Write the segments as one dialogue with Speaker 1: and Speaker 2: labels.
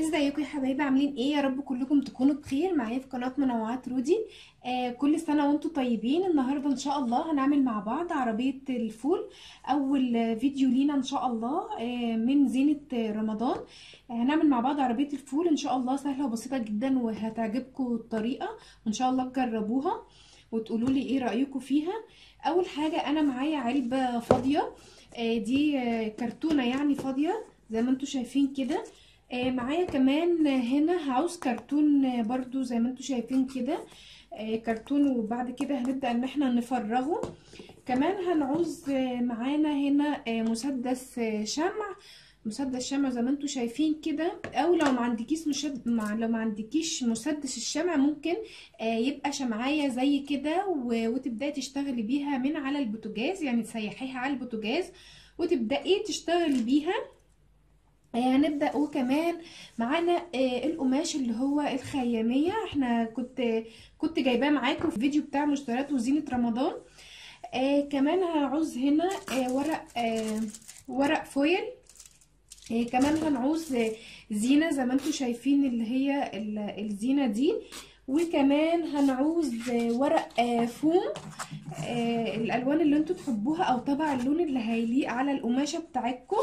Speaker 1: ازيكم يا حبايبي عاملين ايه يا رب كلكم تكونوا بخير معايا في قناه منوعات رودي آه كل سنه وانتم طيبين النهارده ان شاء الله هنعمل مع بعض عربيه الفول اول فيديو لينا ان شاء الله آه من زينه رمضان آه هنعمل مع بعض عربيه الفول ان شاء الله سهله وبسيطه جدا وهتعجبكم الطريقه وان شاء الله تجربوها وتقولوا لي ايه رايكم فيها اول حاجه انا معايا علبه فاضيه آه دي آه كرتونه يعني فاضيه زي ما انتم شايفين كده آه معايا كمان هنا هعوز كرتون برضو زي ما انتم شايفين كده آه كرتون وبعد كده هنبدأ ان احنا نفرغه كمان هنعوز آه معانا هنا مسدس شمع مسدس شمع زي ما انتم شايفين كده او لو ما عندكيش مشد... مع... لو ما عندكيش مسدس الشمع ممكن يبقى شمعايه زي كده و... وتبداي تشتغلي بيها من على البوتاجاز يعني تسيحيها على البوتاجاز وتبداي تشتغلي بيها هنبدا وكمان معانا القماش اللي هو الخياميه احنا كنت كنت جايباه معاكم في الفيديو بتاع مشتريات وزينه رمضان آه كمان هنعوز هنا آه ورق آه ورق فويل آه كمان هنعوز زينه زي ما انتم شايفين اللي هي الزينه دي وكمان هنعوز ورق فوم الالوان اللي انتم تحبوها او طبع اللون اللي هيليق على القماشه بتاعتكم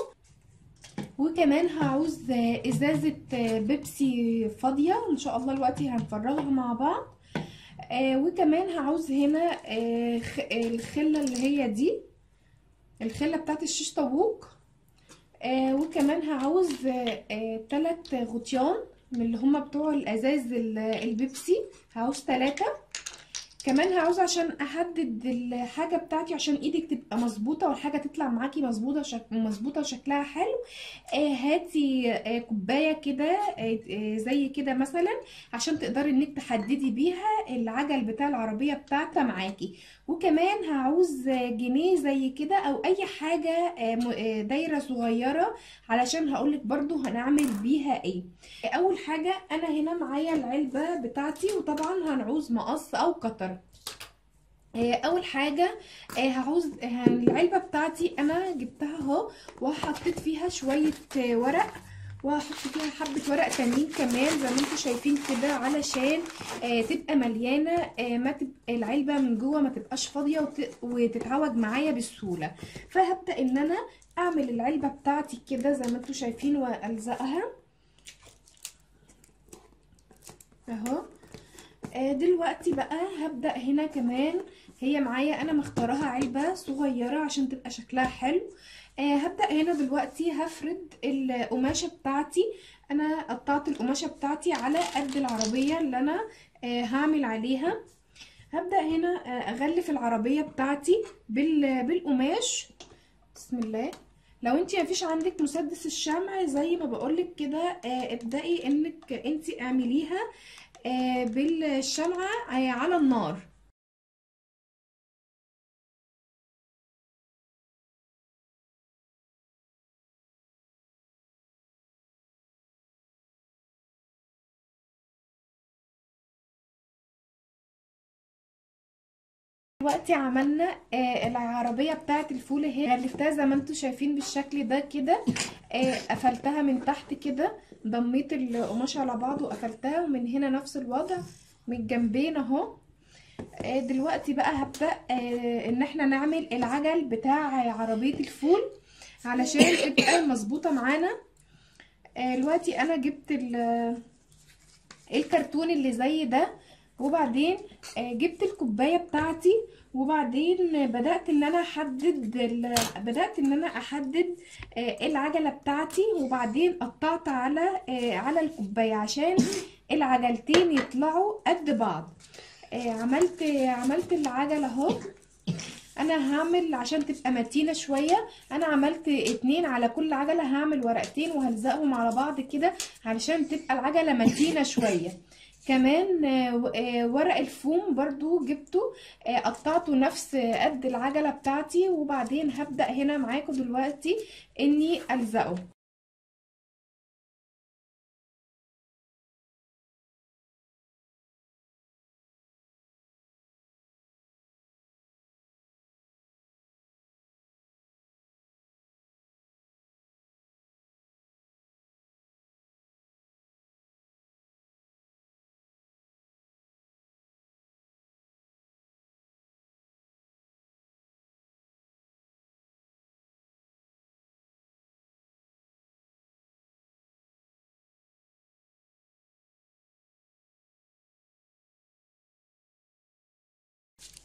Speaker 1: وكمان هعوز ازازه بيبسي فاضيه ان شاء الله دلوقتي هنفرغها مع بعض آه وكمان هعوز هنا آه الخله اللي هي دي الخله بتاعت الشيش طاووق آه وكمان هعوز ثلاث غطيان من اللي هما بتوع الازاز البيبسي هعوز ثلاثه كمان هعوز عشان احدد الحاجه بتاعتي عشان ايدك تبقى مظبوطه والحاجه تطلع معاكي مظبوطه شك... مظبوطه وشكلها حلو آه هاتي آه كوبايه كده آه زي كده مثلا عشان تقدري انك تحددي بيها العجل بتاع العربيه بتاعتها معاكي وكمان هعوز جنيه زي كده او اي حاجه دايره صغيره علشان هقولك برضو هنعمل بيها ايه اول حاجه انا هنا معايا العلبه بتاعتي وطبعا هنعوز مقص او قطر اول حاجه هعوز العلبه بتاعتي انا جبتها اهو وحطيت فيها شويه ورق وهحط فيها حبه ورق تانيين كمان زي ما انتم شايفين كده علشان آه تبقى مليانه آه ما تبقى العلبه من جوه ما تبقاش فاضيه وت... وتتعوج معايا بسهوله فهبدا ان انا اعمل العلبه بتاعتي كده زي ما انتم شايفين والزقها اهو آه دلوقتي بقى هبدا هنا كمان هي معايا انا مختارها علبه صغيره عشان تبقى شكلها حلو آه هبدأ هنا دلوقتي هفرد القماشة بتاعتي انا قطعت القماشة بتاعتي على قد العربية اللي انا آه هعمل عليها هبدأ هنا آه اغلف العربية بتاعتي بالقماش بسم الله لو انت مفيش عندك مسدس الشمع زي ما بقولك كده ابدأي انك انت اعمليها بالشمعة على النار دلوقتي عملنا آه العربيه بتاعه الفول اهي غلفتها زي ما انتم شايفين بالشكل ده كده آه قفلتها من تحت كده ضميت القماش على بعض وقفلتها ومن هنا نفس الوضع من الجنبين اهو آه دلوقتي بقى هبدا آه ان احنا نعمل العجل بتاع عربيه الفول علشان تبقى مظبوطه معانا آه دلوقتي انا جبت الكرتون اللي زي ده وبعدين جبت الكوبايه بتاعتي وبعدين بدات ان انا احدد بدات ان انا احدد العجله بتاعتي وبعدين قطعت على على الكوبايه عشان العجلتين يطلعوا قد بعض عملت عملت العجله اهو انا هعمل عشان تبقى متينه شويه انا عملت اتنين على كل عجله هعمل ورقتين وهلزقهم على بعض كده علشان تبقى العجله متينه شويه كمان ورق الفوم برضو جبته قطعته نفس قد العجلة بتاعتي وبعدين هبدأ هنا معاكم دلوقتي اني الزقه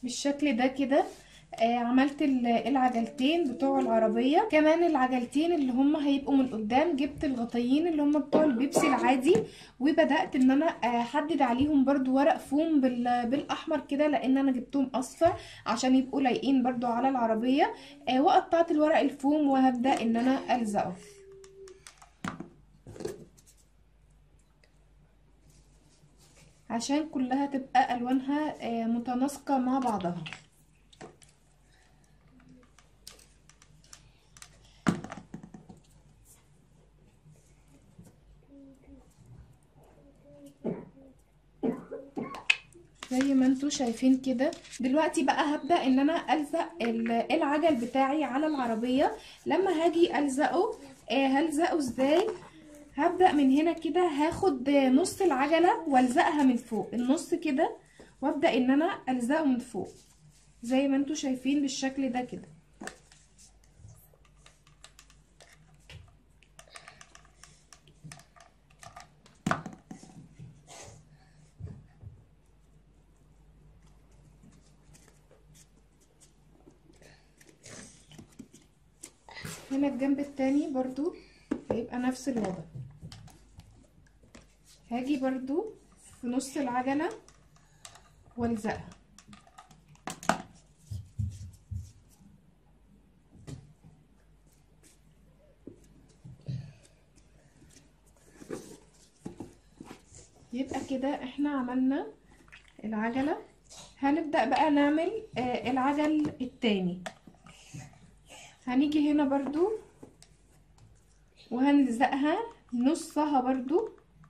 Speaker 1: بالشكل ده كده آه عملت العجلتين بتوع العربية كمان العجلتين اللي هم هيبقوا من قدام جبت الغطيين اللي هم بتوع البيبسي العادي وبدأت ان انا احدد عليهم برضو ورق فوم بالاحمر كده لان انا جبتهم اصفر عشان يبقوا لايقين برضو على العربية آه وقطعت الورق الفوم وهبدأ ان انا الزقه عشان كلها تبقى الوانها آه متناسقة مع بعضها زي ما انتوا شايفين كده دلوقتي بقى هبدأ ان انا الزق العجل بتاعي على العربية لما هاجي الزقه آه هلزقه ازاي هبدأ من هنا كده هاخد نص العجلة والزقها من فوق النص كده وابدأ ان انا الزقه من فوق زي ما انتوا شايفين بالشكل ده كده هنا الجنب التاني برضو هيبقى نفس الوضع هاجي برضو في نص العجلة والزقها يبقى كده احنا عملنا العجلة هنبدأ بقى نعمل آه العجل التاني هنيجي هنا برضو وهنلزقها نصها برضو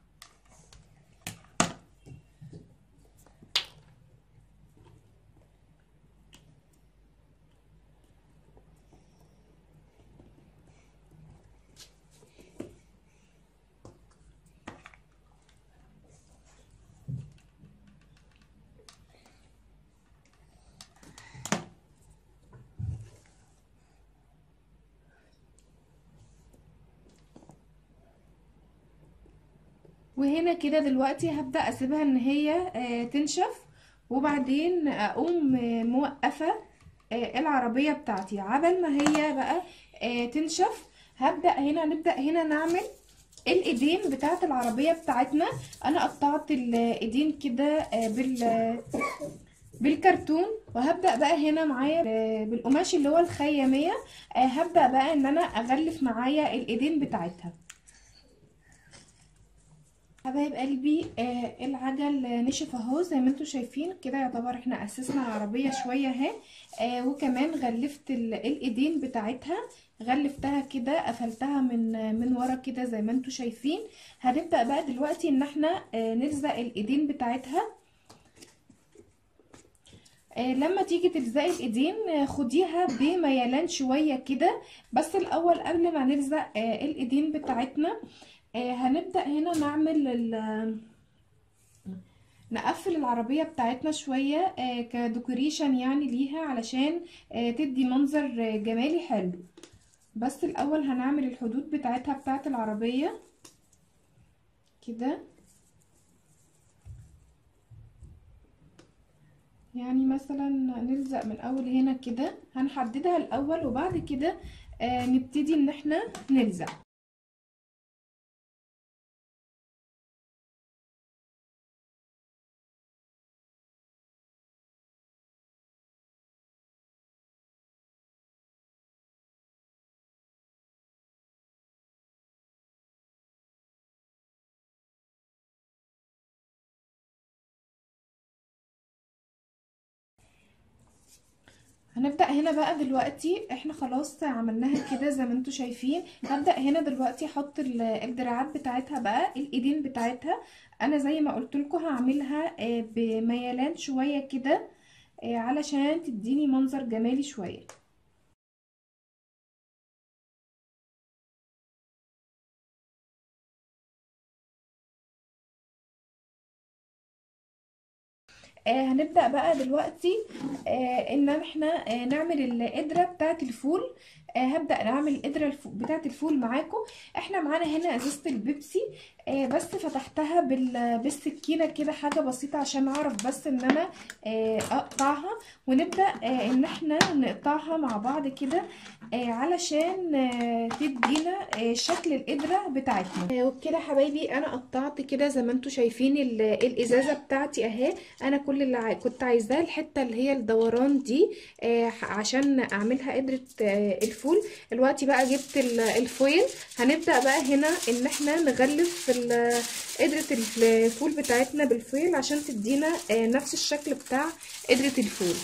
Speaker 1: وهنا كده دلوقتي هبدأ اسيبها ان هي آه تنشف وبعدين اقوم آه موقفة آه العربية بتاعتي عبل ما هي بقى تنشف هبدأ هنا نبدأ هنا نعمل الايدين بتاعت العربية بتاعتنا انا قطعت الايدين كده بال بالكرتون وهبدأ بقى هنا معايا بالقماش اللي هو الخيامية هبدأ بقى ان انا اغلف معايا الايدين بتاعتها حبايب قلبي آه العجل نشف اهو زي ما انتم شايفين كده يعتبر احنا اسسنا العربيه شويه اهي آه وكمان غلفت الايدين بتاعتها غلفتها كده قفلتها من من ورا كده زي ما انتم شايفين هنبدا بقى دلوقتي ان احنا آه نلزق الايدين بتاعتها آه لما تيجي تلزقي الايدين آه خديها بميلان شويه كده بس الاول قبل ما نلزق آه الايدين بتاعتنا آه هنبدأ هنا نعمل نقفل العربية بتاعتنا شوية آه كديكوريشن يعني ليها علشان آه تدي منظر جمالي حلو بس الأول هنعمل الحدود بتاعتها بتاعت العربية كده يعني مثلا نلزق من أول هنا كده هنحددها الأول وبعد كده نبتدي ان احنا نلزق هنبدأ هنا بقى دلوقتي احنا خلاص عملناها كده زي ما انتوا شايفين هبدأ هنا دلوقتي احط الدراعات بتاعتها بقى الايدين بتاعتها انا زي ما قلت لكم هعملها بميلان شوية كده علشان تديني منظر جمالي شوية آه هنبدأ بقى دلوقتي آه ان احنا آه نعمل القدرة بتاعة الفول آه هبدأ نعمل القدرة الفو- بتاعة الفول معاكم احنا معانا هنا ازازة البيبسي آه بس فتحتها بال- بالسكينة كده حاجة بسيطة عشان اعرف بس ان انا آه اقطعها ونبدأ آه ان احنا نقطعها مع بعض كده آه علشان آه تدينا آه شكل القدرة بتاعتنا آه وبكده حبايبي انا قطعت كده زي ما انتم شايفين ال- الازازة بتاعتي اهي انا كل اللي عاي- كنت عايزاه الحته اللي هي الدوران دي آه عشان اعملها قدره آه الفول دلوقتي بقى جبت ال- الفويل هنبدا بقى هنا ان احنا نغلف ال- قدره الفول بتاعتنا بالفويل عشان تدينا آه نفس الشكل بتاع قدره الفول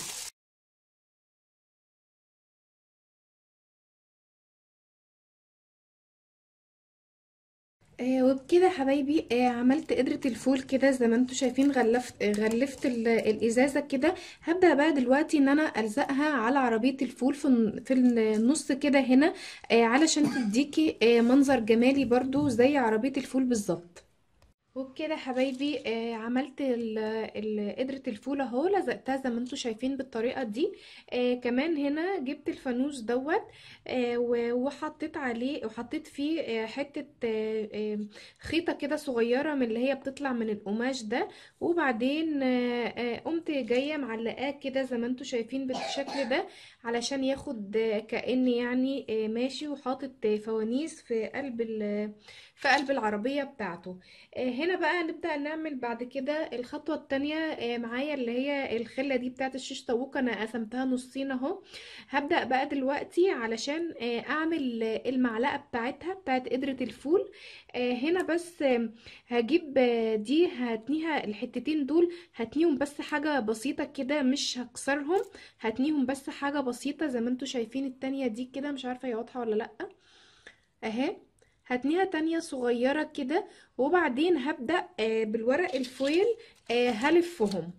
Speaker 1: آه وبكده حبايبي آه عملت قدرة الفول كده زي ما انتوا شايفين غلفت آه غلفت ال- الازازة كده هبدأ بقى دلوقتي ان انا الزقها على عربية الفول في الن- في النص كده هنا آه علشان تديكي آه منظر جمالي برضو زي عربية الفول بالظبط وبكده حبايبي آه عملت ال- ال- قدرة الفول اهو لزقتها زي ما انتوا شايفين بالطريقة دي آه كمان هنا جبت الفانوس دوت آه و- وحطيت عليه وحطيت فيه آه حتة آه آه خيطة كده صغيرة من اللي هي بتطلع من القماش ده وبعدين آه آه قمت جاية معلقاه كده زي ما انتوا شايفين بالشكل ده علشان ياخد آه كأن يعني آه ماشي وحاطط آه فوانيس في قلب ال- في قلب العربية بتاعته آه، هنا بقى نبدأ نعمل بعد كده الخطوة التانية آه، معايا اللي هي الخلة دي بتاعت الشيش طاووق انا قسمتها نصين اهو هبدأ بقى دلوقتي علشان آه، اعمل آه، المعلقة بتاعتها بتاعت قدرة الفول آه، هنا بس آه، هجيب آه، دي هتنيها الحتتين دول هتنيهم بس حاجة بسيطة كده مش هكسرهم هتنيهم بس حاجة بسيطة زي ما انتوا شايفين التانية دي كده مش عارفة هي واضحة ولا لأ اهي هتنيها تانية صغيرة كده وبعدين هبدأ آه، بالورق الفويل آه، هلفهم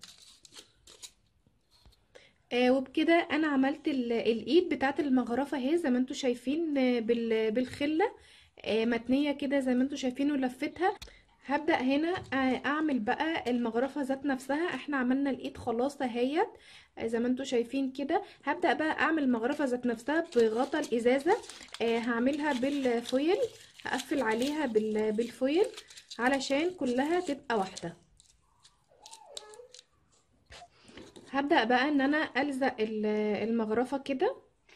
Speaker 1: آه، وبكده انا عملت ال- الايد بتاعت المغرفة اهي زي ما انتوا شايفين آه، بال- بالخلة آه، متنية كده زي ما انتوا شايفين ولفتها هبدأ هنا آه، اعمل بقى المغرفة ذات نفسها احنا عملنا الايد خلاص اهيت آه، زي ما انتوا شايفين كده هبدأ بقى اعمل المغرفة ذات نفسها بغطا الازازة آه، هعملها بالفويل هقفل عليها بال- بالفويل علشان كلها تبقى واحدة هبدأ بقى ان انا الزق ال- المغرفة كده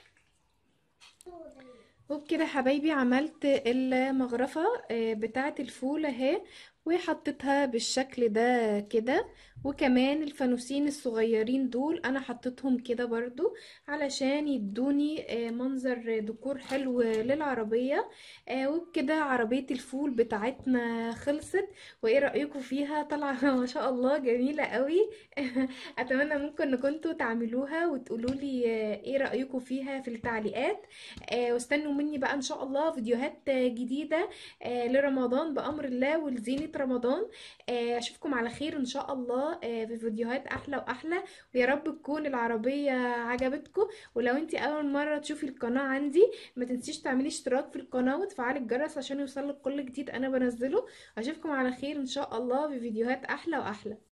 Speaker 1: وبكده حبايبي عملت المغرفة آه، بتاعة الفول اهي وحطيتها بالشكل ده كده وكمان الفانوسين الصغيرين دول انا حطيتهم كده برضو علشان يدوني آه، منظر ديكور حلو للعربية آه، وبكده عربية الفول بتاعتنا خلصت وايه رأيكم فيها طالعة ما شاء الله جميلة قوي اتمنى ممكن ان كنتوا تعملوها وتقولوا لي ايه رأيكم فيها في التعليقات آه، واستنوا مني بقى ان شاء الله فيديوهات آه، جديدة آه، لرمضان بأمر الله ولزينة رمضان آه، اشوفكم على خير ان شاء الله آه، في فيديوهات احلى واحلى ويا رب تكون العربية عجبتكم ولو انتي اول مرة تشوفي القناة عندي ما تنسيش تعملي اشتراك في القناة وتفعلي الجرس عشان يوصلك كل جديد انا بنزله اشوفكم على خير ان شاء الله في فيديوهات احلى واحلى